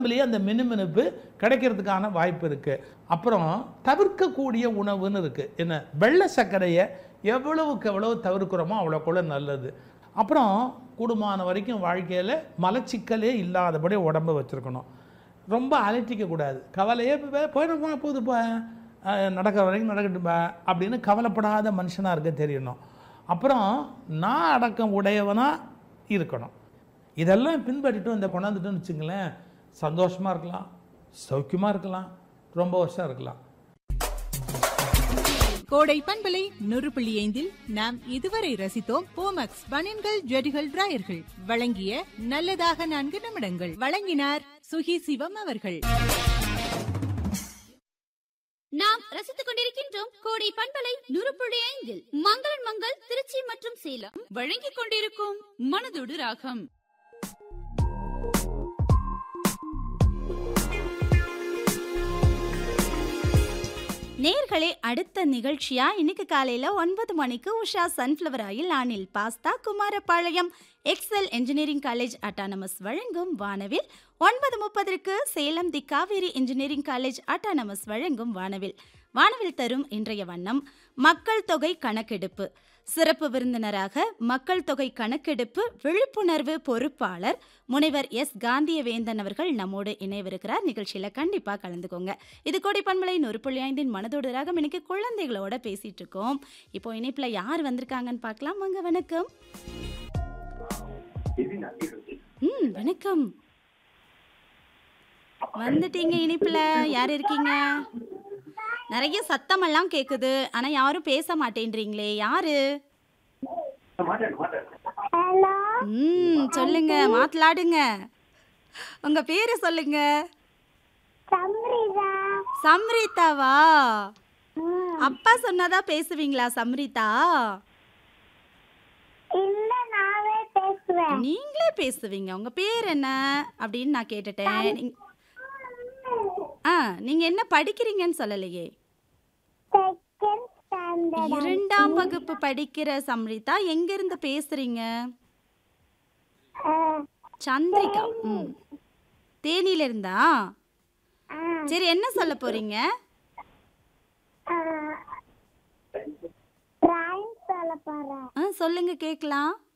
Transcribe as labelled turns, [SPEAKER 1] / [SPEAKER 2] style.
[SPEAKER 1] அதுலேயே அந்த மினுமினுப்பு கிடைக்கிறதுக்கான வாய்ப்பு இருக்கு அப்புறம் தவிர்க்கக்கூடிய உணவுன்னு இருக்கு என்ன வெள்ளை சர்க்கரையை எவ்வளவுக்கு எவ்வளவு தவிர்க்கிறோமோ அவ்வளோக்குள்ள நல்லது அப்புறம் கூடுமான வரைக்கும் வாழ்க்கையில் மலச்சிக்கலே இல்லாதபடி உடம்பு வச்சுருக்கணும் ரொம்ப அலட்டிக்க கூடாது கவலையே போயிடுமா போகுதுப்பா அஹ் நடக்கிற வரைக்கும் நடக்கட்டுப்பா அப்படின்னு கவலைப்படாத மனுஷனாக இருக்க தெரியணும் அப்புறம் நான் அடக்கம் உடையவனாக இருக்கணும் இதெல்லாம் பின்பற்றிட்டு இந்த கொண்டாந்துட்டோன்னு வச்சுங்களேன் சந்தோஷமாக இருக்கலாம் சௌக்கியமாக இருக்கலாம் ரொம்ப வருஷம் இருக்கலாம்
[SPEAKER 2] கோடை பண்பலை நூறு புள்ளி ஐந்தில் நாம் இதுவரை ரசித்தோம் போமக்ஸ் பனியன்கள் ஜெடிகள் டிராயர்கள் வழங்கிய நல்லதாக நான்கு நிமிடங்கள் வழங்கினார் சுகி சிவம் அவர்கள்
[SPEAKER 3] நாம் ரசித்துக் கொண்டிருக்கின்றோம் கோடை பண்பலை நூறு புள்ளி ஐந்தில் மங்களன் மங்கள் திருச்சி மற்றும் சேலம் வழங்கிக் கொண்டிருக்கும் மனதோடு ராகம்
[SPEAKER 4] நேர்களே அடுத்த நிகழ்ச்சியா இன்னைக்கு காலையில ஒன்பது மணிக்கு Usha sunflower oil Anil pasta Kumarapalayam Excel engineering college autonomous வழங்கும் வானவில் ஒன்பது முப்பதற்கு Salem the Kaveri engineering college autonomous வழங்கும் வானவில் வானவில் தரும் இன்றைய வண்ணம் மக்கள் தொகை கணக்கெடுப்பு சிறப்பு விருந்தினராக மக்கள் தொகை கணக்கெடுப்பு விழிப்புணர்வு பொறுப்பாளர் முனைவர் எஸ் காந்தியவேந்தன் அவர்கள் நம்மோடு இணைவிருக்கிறார் நிகழ்ச்சியில கண்டிப்பா கலந்துக்கோங்க இது கோடி பண்பலை நூறு புள்ளி ஐந்தின் மனதோடு ராகம் இன்னைக்கு குழந்தைகளோட பேசிட்டு இருக்கோம் இப்போ இணைப்புல யார் வந்திருக்காங்கன்னு பார்க்கலாம் வாங்க வணக்கம் ம் வணக்கம் வந்துட்டீங்க இனிப்புல யார் இருக்கீங்க நிறைய சத்தமெல்லாம் கேக்குது ஆனா யாரும் பேச மாட்டேன்றீங்களே யாரு ம் சொல்லுங்க மாத்தலாடுங்க உங்க பேரு சொல்லுங்க சம்ரிதாவா அப்பா சொன்னாதா பேசுவீங்களா சம்ரிதா
[SPEAKER 5] இல்ல நானே பேசுவேன்
[SPEAKER 4] நீங்களே பேசுவீங்க உங்க பேர் என்ன அப்படின்னு நான் கேட்டுட்டேன் நீங்க- ஆ நீங்க என்ன படிக்கிறீங்கன்னு சொல்லலையே
[SPEAKER 5] செகண்ட் ஸ்டாண்டர்ட்
[SPEAKER 4] இரண்டாம் வகுப்பு படிக்கிற சம்ரிதா எங்க இருந்து பேசுறீங்க சந்திரிகா ம் தேனியில இருந்தா சரி என்ன சொல்ல போறீங்க
[SPEAKER 5] ரைம் சொல்ல போறேன்
[SPEAKER 4] ஆ சொல்லுங்க கேக்கலாம்